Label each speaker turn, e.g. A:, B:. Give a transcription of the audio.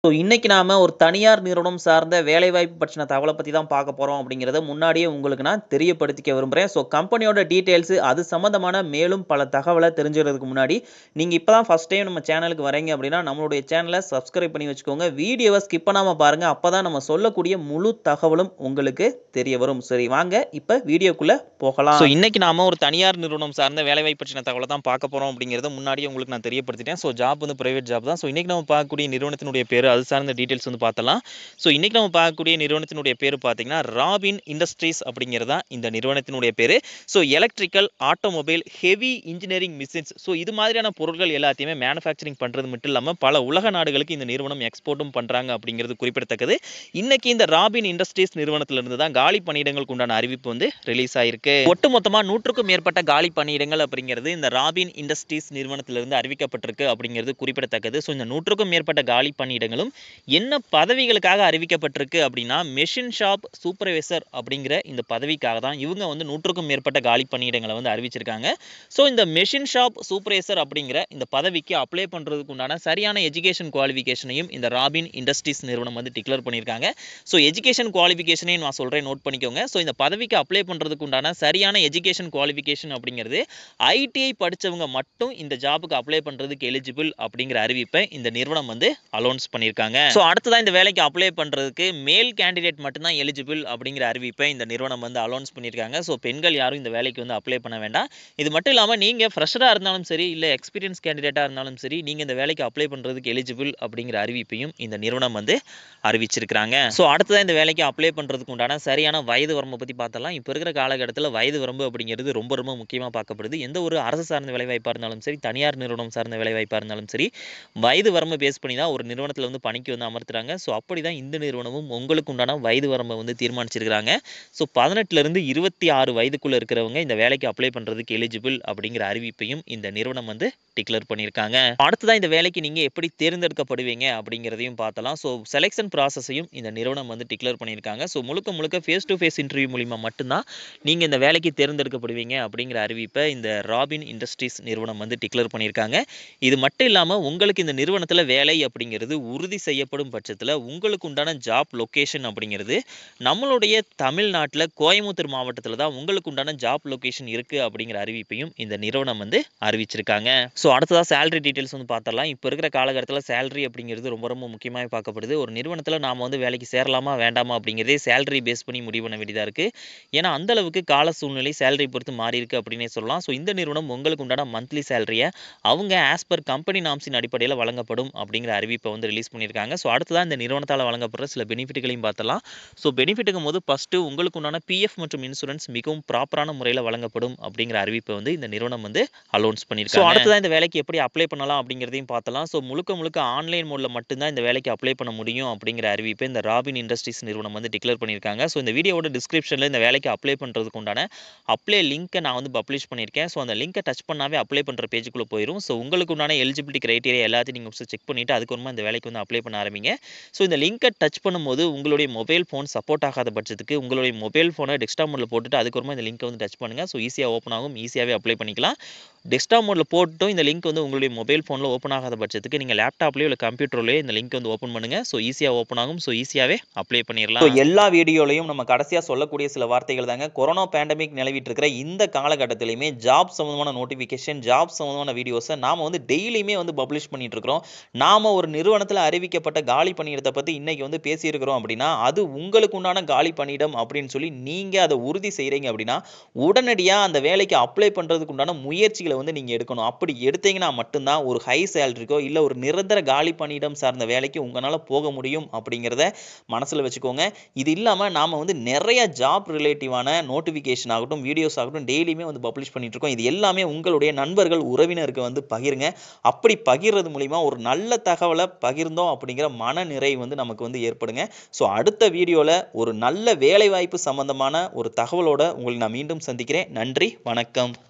A: so இன்னைக்கு நாம ஒரு தனியார் நிறுவனம் சார்ந்த வேலைவாய்ப்பு பற்றின தகவலை பற்றி தான் பார்க்க போகிறோம் அப்படிங்கிறத முன்னாடியே உங்களுக்கு நான் தெரியப்படுத்திக்க விரும்புகிறேன் ஸோ கம்பெனியோட டீட்டெயில்ஸ் அது சம்மந்தமான மேலும் பல தகவலை தெரிஞ்சுக்கிறதுக்கு முன்னாடி நீங்கள் இப்போ தான் ஃபஸ்ட் டைம் நம்ம சேனலுக்கு வரீங்க அப்படின்னா நம்மளுடைய சேனலை சப்ஸ்கிரைப் பண்ணி வச்சுக்கோங்க வீடியோவை ஸ்கிப் பண்ணாமல் பாருங்கள் அப்போ தான் நம்ம சொல்லக்கூடிய முழு தகவலும் உங்களுக்கு தெரிய வரும் சரி வாங்க இப்போ வீடியோக்குள்ளே போகலாம் ஸோ இன்னைக்கு நாம ஒரு தனியார் நிறுவனம் சார்ந்த வேலைவாய்ப்பு பற்றின தகவலை தான் பார்க்க போகிறோம் அப்படிங்கிறத முன்னாடியே உங்களுக்கு நான் தெரியப்படுத்திட்டேன் ஸோ ஜாப் வந்து பிரைவேட் ஜாப் தான் ஸோ இன்னைக்கு நம்ம பார்க்கக்கூடிய நிறுவனத்தினுடைய பேர் அது சார்ந்த டீட்டெயில்ஸ் வந்து பார்த்தலாம் ஸோ இன்னைக்கு நம்ம பார்க்கக்கூடிய நிறுவனத்தினுடைய பேர் பார்த்தீங்கன்னா ராபின் இண்டஸ்ட்ரீஸ் அப்படிங்கிறது தான் இந்த நிறுவனத்தினுடைய பேர் so electrical automobile heavy engineering machines so இது மாதிரியான பொருட்கள் எல்லாத்தையுமே மேனுஃபேக்சரிங் பண்ணுறது மட்டும் இல்லாமல் பல உலக நாடுகளுக்கு இந்த நிறுவனம் எக்ஸ்போர்ட்டும் பண்ணுறாங்க அப்படிங்கிறது குறிப்பிடத்தக்கது இன்னைக்கு இந்த ராபின் இண்டஸ்ட்ரீஸ் நிறுவனத்திலிருந்து தான் காலி பணியிடங்களுக்கு உண்டான அறிவிப்பு வந்து ரிலீஸ் ஆயிருக்கு ஒட்டுமொத்தமாக நூற்றுக்கும் மேற்பட்ட காலி பணியிடங்கள் அப்படிங்கிறது இந்த ராபின் இண்டஸ்ட்ரீஸ் நிறுவனத்திலிருந்து அறிவிக்கப்பட்டிருக்கு அப்படிங்கிறது குறிப்பிடத்தக்கது ஸோ இந்த நூற்றுக்கும் மேற்பட்ட காலி பணியிடங்களும் என்ன பதவிகளுக்காக அறிவிக்கப்பட்டிருக்கு அப்படின்னா மெஷின் ஷாப் சூப்பர்வைசர் அப்படிங்கிற இந்த பதவிக்காக தான் இவங்க வந்து நூற்றுக்கும் மேற்பட்ட காலி பணியிடங்களை வந்து அறிவிச்சிருக்காங்க ஸோ இந்த மெஷின் ஷாப் சூப்பர்வைசர் அப்படிங்கிற இந்த பதவிக்கு அப்ளை பண்ணுறதுக்கு உண்டான சரியான எஜுகேஷன் குவாலிஃபிகேஷனையும் இந்த ராபின் இண்டஸ்ட்ரீஸ் நிறுவனம் வந்து டிக்ளேர் பண்ணியிருக்காங்க ஸோ எஜுகேஷன் குவாலிஃபிகேஷனையும் நான் சொல்கிறேன் நோட் பண்ணிக்கோங்க ஸோ இந்த பதவிக்கு அப்ளை பண்ணுறதுக்கு உண்டான சரியான எஜுகேஷன் குவாலிஃபிகேஷன் அப்படிங்கிறது ஐடிஐ படித்தவங்க மட்டும் இந்த ஜாபுக்கு அப்ளை பண்ணுறதுக்கு எலிஜிபிள் அப்படிங்கிற அறிவிப்பை இந்த நிறுவனம் வந்து அலௌன்ஸ் பண்ணியிருக்காங்க ஸோ அடுத்ததான் இந்த வேலைக்கு அப்ளை பண்ணுறதுக்கு மேல் கேண்டிடேட் மட்டும்தான் எலிஜிபிள் அப்படிங்கிற அறிவிப்பை இந்த நிறுவனம் வந்து அலௌன்ஸ் பண்ணியிருக்காங்க ஸோ பெண்கள் யாரும் இந்த வேலைக்கு வந்து அப்ளை பண்ண வேண்டாம் இது மட்டும் இல்லாமல் நீங்கள் ஃப்ரெஷராக இருந்தாலும் சரி இல்லை எக்ஸ்பீரியன்ஸ் கேண்டிடேட்டாக இருந்தாலும் சரி நீங்கள் இந்த வேலைக்கு அப்ளை பண்ணுறதுக்கு எலிஜிபிள் அப்படிங்கிற அறிவிப்பையும் இந்த நிறுவனம் வந்து அறிவிச்சிருக்கிறாங்க ஸோ அடுத்ததான் இந்த வேலைக்கு அப்ளை பண்ணுறதுக்கு உண்டான சரியான வயது வரம்பை பற்றி பார்த்தலாம் இப்போ இருக்கிற காலகட்டத்தில் வயது வரம்பு அப்படிங்கிறது ரொம்ப ரொம்ப முக்கியமாக பார்க்கப்படுது எந்த ஒரு அரசு சார்ந்த வேலைவாய்ப்பாக இருந்தாலும் சரி தனியார் நிறுவனம் சார்ந்த வேலைவாய்ப்பாக இருந்தாலும் சரி வயது வரம்பை பேஸ் பண்ணி தான் ஒரு நிறுவனத்தில் வந்து பணிக்கு வந்து அமர்த்துறாங்க ஸோ அப்படி தான் இந்த நிறுவனமும் உங்களுக்கு உண்டான வயது வரம்பை வந்து தீர்மானிச்சிருக்கிறாங்க ஸோ பதினெட்டுலேருந்து இருபத்தி ஆறு வயதுக்குள்ளே இருக்கிறவங்க இந்த வேலைக்கு அப்ளை பண்ணுறதுக்கு எலிஜிபிள் அப்படிங்கிற அறிவிப்பையும் இந்த நிறுவனம் வந்து டிக்ளேர் பண்ணியிருக்காங்க அடுத்ததான் இந்த வேலைக்கு நீங்கள் எப்படி தேர்ந்தெடுக்கப்படுவீங்க அப்படிங்கிறதையும் பார்த்தலாம் ஸோ செலெக்ஷன் ப்ராசஸையும் இந்த நிறுவனம் வந்து டிக்ளேர் பண்ணியிருக்காங்க ஸோ முழுக்க முழுக்க ஃபேஸ் டு ஃபேஸ் இன்டர்வியூ மூலிமா மட்டும்தான் நீங்கள் இந்த வேலைக்கு தேர்ந்தெடுக்கப்படுவீங்க அப்படிங்கிற அறிவிப்பை இந்த ராபின் இண்டஸ்ட்ரீஸ் நிறுவனம் வந்து டிக்ளேர் பண்ணியிருக்காங்க இது மட்டும் இல்லாமல் உங்களுக்கு இந்த நிறுவனத்தில் வேலை அப்படிங்கிறது உறுதி செய்யப்படும் பட்சத்தில் உங்களுக்கு உண்டான ஜாப் லொக்கேஷன் அப்படிங்கிறது நம்மளுடைய தமிழ்நாட்டில் கோயம்புத்தூர் மாவட்டத்தில் தான் உங்களுக்கு உண்டான ஜாப் லொக்கேஷன் இருக்குது அப்படிங்கிற அறிவிப்பையும் இந்த நிறுவனம் வந்து அறிவிச்சிருக்காங்க ஸோ அடுத்ததாக சேலரி டீட்டெயில்ஸ் வந்து பார்த்தரலாம் இப்போ இருக்கிற காலகட்டத்தில் சேலரி அப்படிங்கிறது ரொம்ப ரொம்ப முக்கியமாக பார்க்கப்படுது ஒரு நிறுவனத்தில் நாம் வந்து வேலைக்கு சேரலாமா வேண்டாமா அப்படிங்கிறதே சேலரி பேஸ் பண்ணி முடிவு பண்ண வேண்டியதாக இருக்குது ஏன்னா அந்த அளவுக்கு கால சூழ்நிலை சேலரி பொறுத்து மாறி இருக்கு அப்படின்னே சொல்லலாம் ஸோ இந்த நிறுவனம் உங்களுக்கு உண்டான மந்த்லி சேலரியை அவங்க ஆஸ் பர் கம்பெனி நாம்ஸின் அடிப்படையில் வழங்கப்படும் அப்படிங்கிற அறிவிப்பை வந்து ரிலீஸ் பண்ணியிருக்காங்க ஸோ அடுத்ததான் இந்த நிறுவனத்தால் வழங்கப்படுற சில பெனிஃபிட்களையும் பார்த்தலாம் ஸோ பெனிஃபிட்டுக்கும் போது ஃபஸ்ட்டு உங்களுக்கு உண்டான பிஎஃப் மற்றும் இன்சூரன்ஸ் மிகவும் ப்ராப்பரான முறையில் வழங்கப்படும் அப்படிங்கிற அறிவிப்பை வந்து இந்த நிறுவனம் வந்து அலௌன்ஸ் பண்ணியிருக்காங்க ஸோ அடுத்ததான் இந்த வேலைக்கு எப்படி அப்ளை பண்ணலாம் அப்படிங்கிறதையும் பார்த்தலாம் ஸோ முழுக்க முழுக்க ஆன்லைன் மோடில் மட்டும்தான் இந்த வேலைக்கு அப்ளை பண்ண முடியும் அப்படிங்கிற அறிவிப்பை இந்த ராபின் இண்டஸ்ட்ரீஸ் நிறுவனம் வந்து டிக்ளேர் பண்ணியிருக்காங்க ஸோ இந்த வீடியோவோட டிஸ்கிரிப்ஷனில் இந்த வேலைக்கு அப்ளை பண்ணுறதுக்கு உண்டான அப்ளை லிங்க்கை நான் வந்து பப்ளிஷ் பண்ணியிருக்கேன் ஸோ அந்த லிங்கை டச் பண்ணாவே அப்ளை பண்ணுற பேஜுக்குள்ளே போயிடும் ஸோ உங்களுக்கு உண்டான எலிஜிபிலிட்டி கிரைட்டீரியா எல்லாத்தையும் நீங்கள் ஃபஸ்ட்டு செக் பண்ணிவிட்டு அதுக்கப்புறமா இந்த வேலைக்கு வந்து அப்ளை பண்ண ஆரம்பிங்க ஸோ இந்த லிங்கை டச் பண்ணும்போது உங்களுடைய மொபைல் ஃபோன் சப்போர்ட் ஆகாத பட்சத்துக்கு உங்களுடைய மொபைல் ஃபோனை டெஸ்க்டாப் மோடில் போட்டுட்டு அதுக்கப்புறமா இந்த லிங்கை வந்து டச் பண்ணுங்கள் ஸோ ஈஸியாக ஓப்பன் ஆகும் ஈஸியாகவே அப்ளை பண்ணிக்கலாம் டெஸ்க்டாப் மோடில் போட்டும் இந்த லிங்க் வந்து உங்களுடைய மொபைல் ஃபோனில் ஓப்பன் ஆகாத பட்சத்துக்கு நீங்கள் லேப்டாப்லேயோ இல்லை கம்ப்யூட்டர்லேயோ இந்த லிங்க் வந்து ஓப்பன் பண்ணுங்கள் ஸோ ஈஸியாக ஓப்பன் ஆகும் ஸோ ஈஸியாகவே அப்ளை பண்ணிடலாம் ஸோ எல்லா வீடியோலையும் நம்ம கடைசியாக சொல்லக்கூடிய சில வார்த்தைகள் தாங்க கொரோனா பேண்டமிக் நிலவிட்டு இருக்கிற இந்த காலகட்டத்திலையுமே ஜாப் சம்மந்தமான நோட்டிஃபிகேஷன் ஜாப் சம்மந்தமான வீடியோஸை நாம் வந்து டெய்லியுமே வந்து பப்ளிஷ் பண்ணிட்டு இருக்கிறோம் நாம் ஒரு நிறுவனத்தில் அறிவிக்கப்பட்ட காலி பணியிடத்தை பற்றி இன்னைக்கு வந்து பேசியிருக்கிறோம் அப்படின்னா அது உங்களுக்கு உண்டான காலி பணியிடம் அப்படின்னு சொல்லி நீங்கள் அதை உறுதி செய்கிறீங்க அப்படின்னா உடனடியாக அந்த வேலைக்கு அப்ளை பண்ணுறதுக்கு உண்டான முயற்சிகளை வந்து நீங்கள் எடுக்கணும் அப்படி எடுத்தீங்கன்னா மட்டும்தான் ஒரு ஹை சேலரிக்கோ இல்லை ஒரு நிரந்தர காலி பணியிடம் சார்ந்த வேலைக்கு உங்களால் போக முடியும் அப்படிங்கிறத மனசில் வச்சுக்கோங்க இது இல்லாமல் நாம் வந்து நிறைய ஜாப் ரிலேட்டிவான நோட்டிஃபிகேஷன் ஆகட்டும் வீடியோஸ் ஆகட்டும் டெய்லியுமே வந்து பப்ளிஷ் பண்ணிட்டு இருக்கோம் இது எல்லாமே உங்களுடைய நண்பர்கள் உறவினருக்கு வந்து பகிருங்க அப்படி பகிர்றது மூலிமா ஒரு நல்ல தகவலை பகிர்ந்தோம் அப்படிங்கிற மன நிறைவு வந்து நமக்கு வந்து ஏற்படுங்க ஸோ அடுத்த வீடியோவில் ஒரு நல்ல வேலைவாய்ப்பு சம்பந்தமான ஒரு தகவலோட உங்களை நான் மீண்டும் சந்திக்கிறேன் நன்றி வணக்கம்